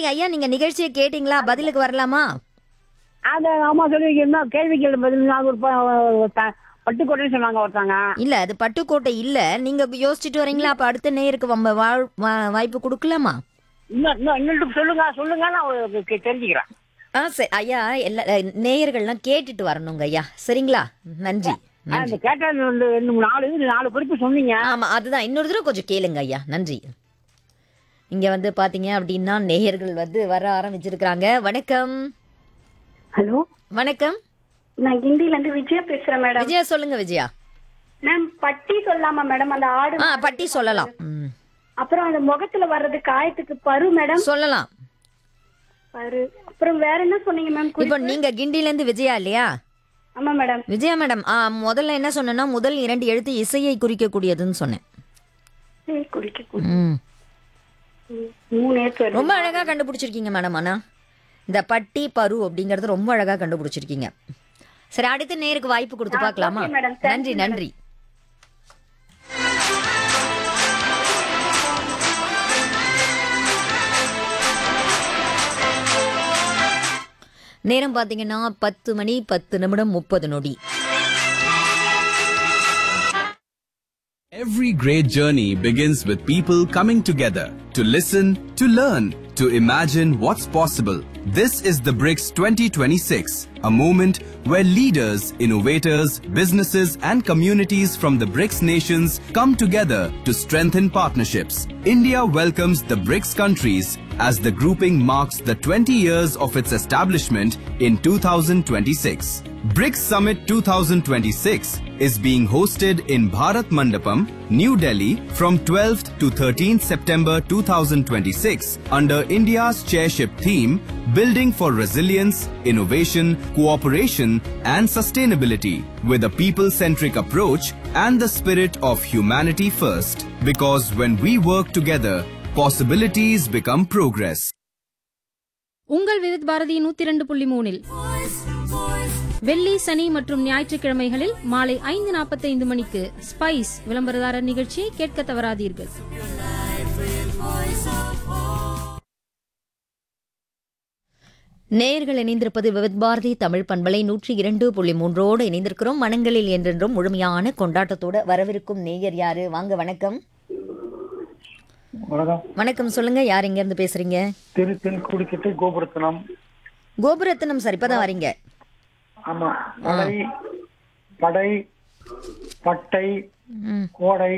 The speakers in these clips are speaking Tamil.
நன்றிங்க ஐயா நீங்க நிகழ்ச்சியை கேட்டீங்களா பதிலுக்கு வரலாமா அது ஆமா சொல்லுவீங்க என்ன கேள்விக்கு பதில் நான் ஒரு ப- த- பட்டுக்கோட்டைன்னு சொன்னாங்க ஒருத்தாங்க இல்ல அது பட்டுக்கோட்டை இல்ல நீங்க யோசிச்சுட்டு வரீங்களா அப்ப அடுத்த நேருக்கு வம்ப- வாழ்- வா- வாய்ப்பு கொடுக்கலாமா இன்னும் இன்னும் இன்னும் சொல்லுங்க சொல்லுங்க நான் ஒரு கே- தெரிஞ்சுக்கிறேன் ஆ சரி ஐயா எல்லா அஹ், நேயர்கள்லாம் கேட்டுட்டு வரணுங்க ஐயா சரிங்களா நன்றி ஆ, நன்றி இந்த கேட்டது வந்து ரெண்டு மூணு நாலு இது நாலு குறிப்பு சொன்னீங்க ஆமா அதுதான் இன்னொரு தடவை கொஞ்சம் கேளுங்க ஐயா நன்றி இங்க வந்து பாத்தீங்க அப்படின்னா நேயர்கள் வந்து வர ஆரம்பிச்சிருக்காங்க வணக்கம் ஹலோ வணக்கம் நான் கிண்டில இருந்து விஜயா பேசுறேன் மேடம் விஜயா சொல்லுங்க விஜயா மேம் பட்டி சொல்லலாமா மேடம் அந்த ஆடு ஆ பட்டி சொல்லலாம் ம். அப்புறம் அந்த முகத்துல வர்றது காயத்துக்கு பரு மேடம் சொல்லலாம் பரு அப்புறம் வேற என்ன சொன்னீங்க மேம் இப்போ நீங்க கிண்டில இருந்து விஜயா இல்லையா ஆமா மேடம் விஜயா மேடம் ஆ முதல்ல என்ன சொன்னேன்னா முதல் இரண்டு எழுத்து இசையை குறிக்கக்கூடியதுன்னு சொன்னேன் சரி, குடிக்க குடி. ம். ம், மூணு ஏத்து வருது ரொம்ப அழகா கண்டுபிடிச்சிருக்கீங்க மேடம் ஆனா இந்த பட்டி பரு அப்படிங்கறது ரொம்ப அழகா கண்டுபிடிச்சிருக்கீங்க சரி அடுத்த நேருக்கு வாய்ப்பு கொடுத்து பார்க்கலாமா okay madam. Thank நன்றி you madam. நன்றி நேரம் பார்த்தீங்கன்னா பத்து மணி பத்து நிமிடம் முப்பது நொடி Every great journey begins with people coming together to listen, to learn, to imagine what's possible. This is the BRICS 2026, a moment where leaders, innovators, businesses, and communities from the BRICS nations come together to strengthen partnerships. India welcomes the BRICS countries as the grouping marks the 20 years of its establishment in 2026. BRICS Summit 2026 is being hosted in Bharat Mandapam, New Delhi from 12th to 13th September 2026 under India's chairship theme Building for Resilience, Innovation, Cooperation and Sustainability with a people-centric approach and the spirit of humanity first. Because when we work together, possibilities become progress. உங்கள் விவித் பாரதி நூத்தி ரெண்டு புள்ளி மூணில் வெள்ளி சனி மற்றும் ஞாயிற்றுக்கிழமைகளில் மாலை ஐந்து நாற்பத்தைந்து மணிக்கு ஸ்பைஸ் விளம்பரதாரர் நிகழ்ச்சியை கேட்க தவறாதீர்கள் நேயர்கள் இணைந்திருப்பது விவித் பாரதி தமிழ் பண்பலை நூற்றி இரண்டு புள்ளி மூன்றோடு இணைந்திருக்கிறோம் மனங்களில் என்றென்றும் முழுமையான கொண்டாட்டத்தோட வரவிருக்கும் நேயர் யாரு வாங்க வணக்கம் வணக்கம் வணக்கம் சொல்லுங்க யார் எங்க இருந்து பேசுறீங்க திரு தென்குடிக்கிட்டு கோபுரத்தனம் கோபுரத்தினம் சார் இப்பதான் வரீங்க ஆமா படை படை பட்டை ம். கோடை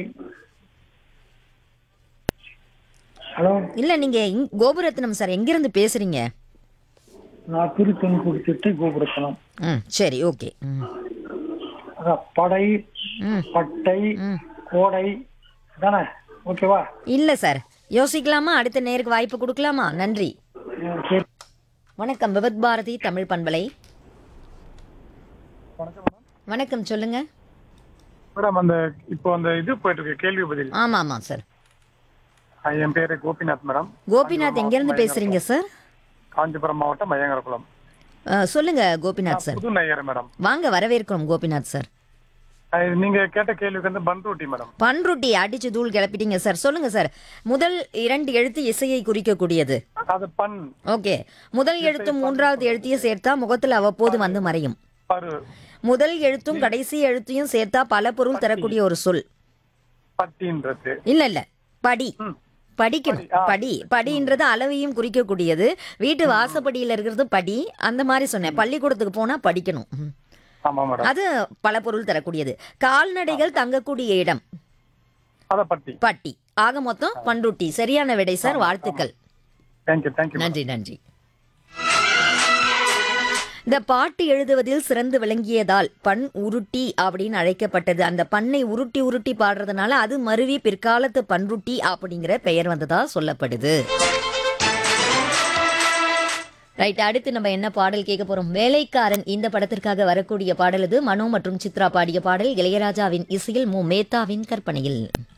ஹலோ இல்ல நீங்க இங்- கோபுரத்தினம் சார் எங்க இருந்து பேசுறீங்க நான் திரு தென்குடிக்கிட்டு கோபுரத்தனம் ம் சரி ஓகே ம் அதான் படை ம். பட்டை கோடை தானே ஓகேவா இல்ல சார் யோசிக்கலாமா அடுத்த நேருக்கு வாய்ப்பு கொடுக்கலாமா நன்றி ம், சரி வணக்கம் விபத் பாரதி தமிழ் பண்பலை வணக்கம் சொல்லுங்க மேடம் அந்த இப்போ அந்த இது போயிட்டு இருக்கு கேள்வி பதில் ஆமா ஆமா சார் அஹ், என் பேரு கோபிநாத் மேடம் கோபிநாத் எங்க இருந்து பேசுறீங்க சார் காஞ்சிபுரம் மாவட்டம் மையங்கரகுளம் அஹ், சொல்லுங்க கோபிநாத் சார் புது நையர் மேடம் வாங்க வரவேற்கிறோம் கோபிநாத் சார் அஹ், நீங்க கேட்ட கேள்விக்கு வந்து பன்ருட்டி மேடம் பன்ருட்டி அடிச்சு தூள் கிளப்பிட்டீங்க சார் சொல்லுங்க சார் முதல் இரண்டு எழுத்து இசையை குறிக்கக்கூடியது அது பண் ஓகே முதல் எழுத்தும் மூன்றாவது எழுத்தையும் சேர்த்தா முகத்தில் அவ்வப்போது வந்து மறையும் பரு முதல் எழுத்தும் கடைசி எழுத்தையும் சேர்த்தா பல பொருள் தரக்கூடிய ஒரு சொல் பட்டின்றது இல்ல இல்ல படி படிக்கணும் படி படின்றது அளவையும் குறிக்கக்கூடியது வீட்டு வாசப்படியில இருக்கிறது படி அந்த மாதிரி சொன்னேன் பள்ளிக்கூடத்துக்கு போனா படிக்கணும் ம். ஆமா மேடம் அது பல பொருள் தரக்கூடியது கால்நடைகள் தங்கக்கூடிய இடம் அத பட்டி பட்டி ஆக மொத்தம் பண்ருட்டி சரியான விடை சார் வாழ்த்துக்கள் தேங்க்யூ தேங்க்யூ நன்றி நன்றி இந்த பாட்டு எழுதுவதில் சிறந்து விளங்கியதால் பண் உருட்டி அப்படின்னு அழைக்கப்பட்டது அந்த பண்ணை உருட்டி உருட்டி பாடுறதுனால அது மருவி பிற்காலத்து பன்ருட்டி அப்படிங்கிற பெயர் வந்ததா சொல்லப்படுது ரைட் அடுத்து நம்ம என்ன பாடல் கேட்க போறோம் வேலைக்காரன் இந்த படத்திற்காக வரக்கூடிய பாடல் இது மனோ மற்றும் சித்ரா பாடிய பாடல் இளையராஜாவின் இசையில் மு மேத்தாவின் கற்பனையில்